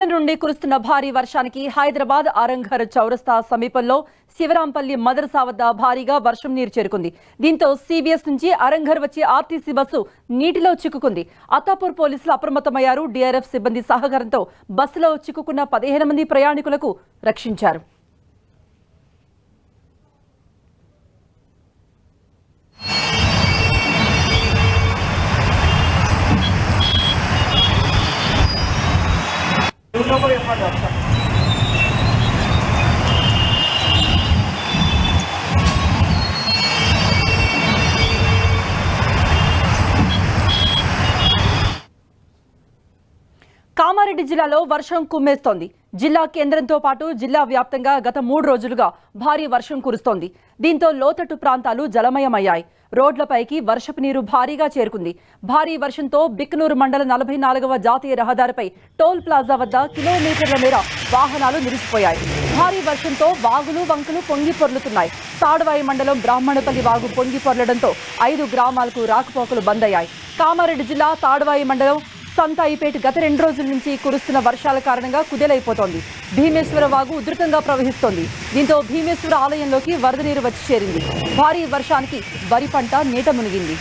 నుండి కురుస్తున్న భారీ వర్షానికి హైదరాబాద్ ఆరంఘర్ చౌరస్తా సమీపంలో శివరాంపల్లి మదరసా వద్ద భారీగా వర్షం నీరు చేరుకుంది దీంతో సిబిఎస్ నుంచి అరంఘర్ వచ్చే ఆర్టీసీ బస్సు నీటిలో చిక్కుకుంది అత్తాపూర్ పోలీసులు అప్రమత్తమయ్యారు డిఆర్ఎఫ్ సిబ్బంది సహకారంతో బస్సులో చిక్కుకున్న పదిహేను మంది ప్రయాణికులకు రక్షించారు కామారెడ్డి జిల్లాలో వర్షం కుమ్మేస్తోంది జిల్లా కేంద్రంతో పాటు జిల్లా వ్యాప్తంగా గత మూడు రోజులుగా భారీ వర్షం కురుస్తోంది దీంతో లోతట్టు ప్రాంతాలు జలమయమయ్యాయి రోడ్లపైకి వర్షపు నీరు భారీగా చేరుకుంది భారీ వర్షంతో బిక్నూరు మండల నలభై నాలుగవ జాతీయ రహదారిపై టోల్ ప్లాజా వద్ద కిలోమీటర్ల మేర వాహనాలు నిలిచిపోయాయి భారీ వర్షంతో వాగులు వంకలు పొంగి పొర్లుతున్నాయి తాడవాయి మండలం బ్రాహ్మణపల్లి వాగు పొంగి పొర్లడంతో ఐదు గ్రామాలకు రాకపోకలు బంద్ అయ్యాయి కామారెడ్డి జిల్లా తాడవాయి మండలం సంతాయిపేట గత రెండు రోజుల నుంచి కురుస్తున్న వర్షాల కారణంగా కుదేలైపోతోంది భీమేశ్వర వాగు ఉధృతంగా ప్రవహిస్తోంది దీంతో భీమేశ్వర ఆలయంలోకి వరద నీరు వచ్చి చేరింది భారీ వర్షానికి వరి పంట నీట మునిగింది